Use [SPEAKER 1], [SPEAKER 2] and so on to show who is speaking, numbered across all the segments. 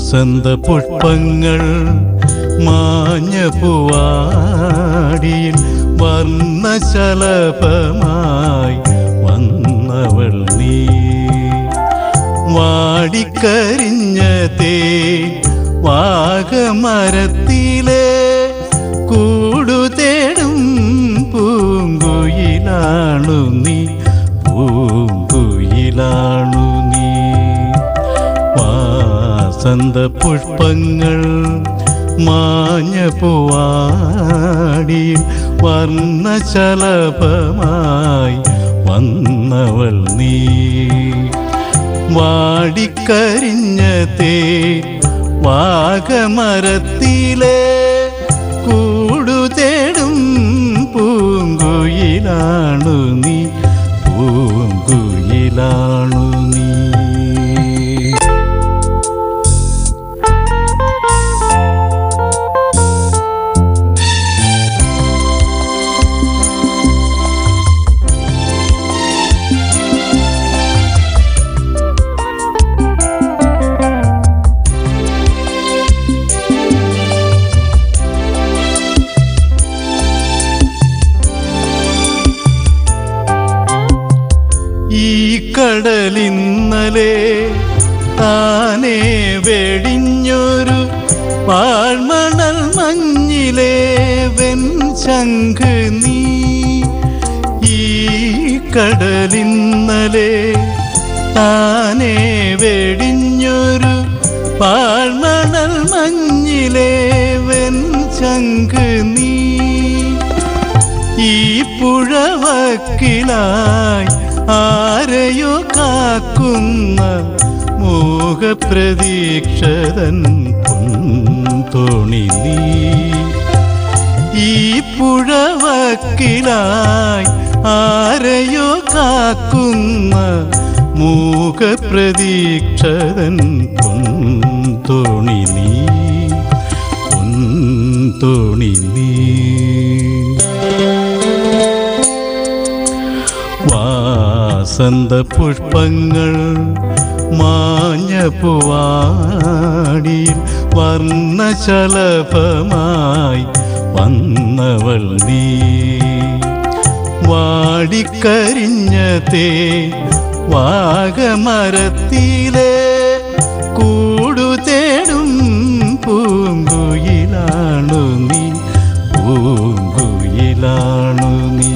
[SPEAKER 1] വസന്ത പുഷ്പങ്ങൾ മാഞ്ഞ പൂവാടിയിൽ വർണ്ണശലഭമായി വന്നവൾ നീ വാടിക്കരിഞ്ഞ തേ വാഗമരത്തിലെ കൂടു തേടും പൂങ്കുയിലാണു നീ പൂങ്കുയിലാണു നീ വാസന്ത പുഷ്പങ്ങൾ മാഞ്ഞ പൂവാടിയിൽ വർണ്ണശലഭമായി വന്നവൾ നീ വാടിക്കരിഞ്ഞ തേ വാഗമരത്തിലെ കൂടു തേടും പൂങ്കുയിലാണു നീ പൂങ്കുയിലാണു നീ ഈ കടലിന്നലെ താനേ വെടിഞ്ഞൊരു പാഴ്മണൽ മഞ്ഞിലെ വെൻ ശംഖ് നീ ഈ കടലിന്നലെ താനേ വെടിഞ്ഞൊരു പാഴ്മണൽ മഞ്ഞിലെ വെൻ ശംഖ് നീ ഈ പുഴവക്കിലായി ആരെയോ കാക്കുന്ന മോഹപ്രതീക്ഷതൻ തോണി നീ ഈ പുഴവക്കിലായി ആരെയോ കാക്കുന്ന മൂകപ്രതീക്ഷതൻ തോണി നീ തോണി നീ വാസന്ത പുഷ്പങ്ങൾ മാഞ്ഞ പൂവാടിയിൽ വർണ്ണശലഭമായി വന്നവൾ നീ വാടിക്കരിഞ്ഞ തേ വാഗമരത്തിലെ കൂടു തേടും പൂങ്കുയിലാണു നീ പൂങ്കുയിലാണു നീ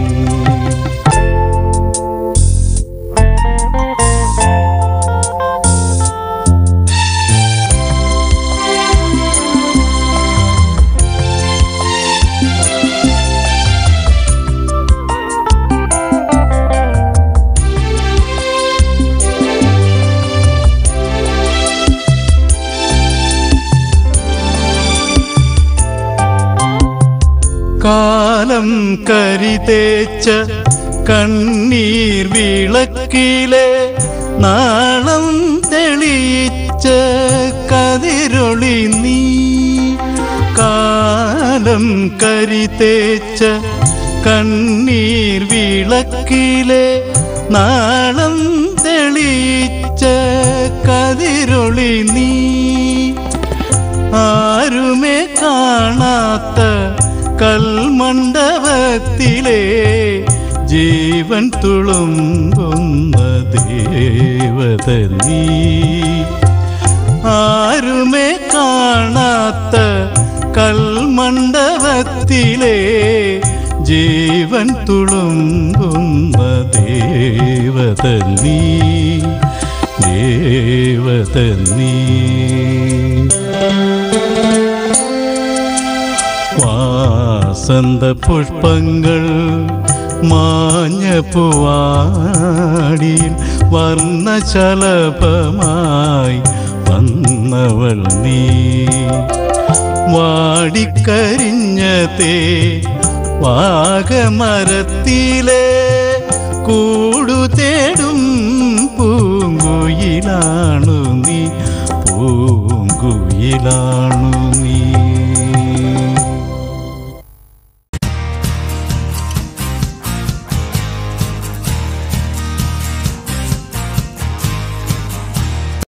[SPEAKER 1] കാലം കരിതേച്ച കണ്ണീർ വിളക്കിലെ നാളം തെളിയിച്ച കതിരൊളി നീ കാലം കരിതേച്ച കണ്ണീർ വിളക്കിലെ നാളം തെളിയിച്ച കതിരൊളി നീ ആരുമേ കാണാത്ത കൽമണ്ഡപത്തിലെ ജീവൻ തുളുമ്പുന്ന ദേവത നീ ആരുമേ കാണാത്ത കൽമണ്ഡപത്തിലെ ജീവൻ തുളുമ്പുന്ന ദേവത നീ ദേവത നീ വാസന്ത പുഷ്പങ്ങൾ മാഞ്ഞ പൂവാടിയിൽ വർണ്ണശലഭമായി വന്നവൾ നീ വാടിക്കരിഞ്ഞ തേ വാഗമരത്തിലെ കൂടു തേടും പൂങ്കുയിലാണു നീ പൂങ്കുയിലാണു നീ